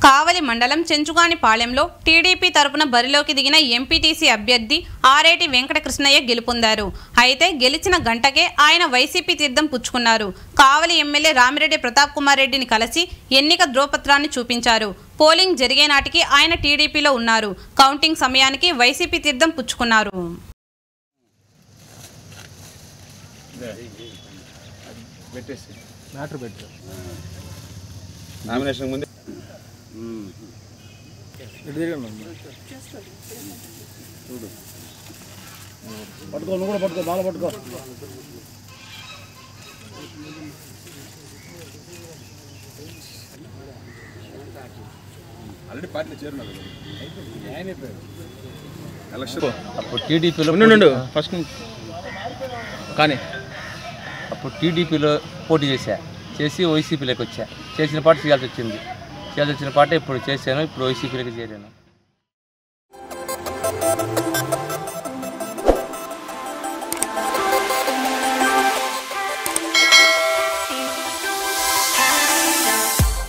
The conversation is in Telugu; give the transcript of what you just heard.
కావలి మండలం చెంచుగాని పాలెంలో టీడీపీ తరపున బరిలోకి దిగిన ఎంపీటీసీ అభ్యర్థి ఆరేటి వెంకటకృష్ణయ్య గెలుపొందారు అయితే గెలిచిన గంటకే ఆయన వైసీపీ తీర్థం పుచ్చుకున్నారు కావలి ఎమ్మెల్యే రామిరెడ్డి ప్రతాప్ కుమార్ రెడ్డిని కలిసి ఎన్నిక ధ్రువపత్రాన్ని చూపించారు పోలింగ్ జరిగే నాటికి ఆయన టీడీపీలో ఉన్నారు కౌంటింగ్ సమయానికి వైసీపీ తీర్థం పుచ్చుకున్నారు పెట్టేసి మ్యాటర్ పెట్టు నామినేషన్ ముందే ఇటు తిరగండి అమ్మ. పట్టుకో నువ్వు కూడా పట్టుకో బాగా పట్టుకో ఆల్రెడీ పార్టీలో చేరున్నారు ఆయన అయిపోయాడు ఎలక్షన్ అప్పుడు టీడీపీలో ఉండు ఫస్ట్ నుంచి కానీ అప్పుడు టీడీపీలో పోటీ చేశా చేసి వైసీపీలోకి వచ్చా చేసిన పాట చేయాల్సి వచ్చింది చేయాల్సి వచ్చిన పాట ఇప్పుడు చేశాను ఇప్పుడు వైసీపీలోకి చేరాను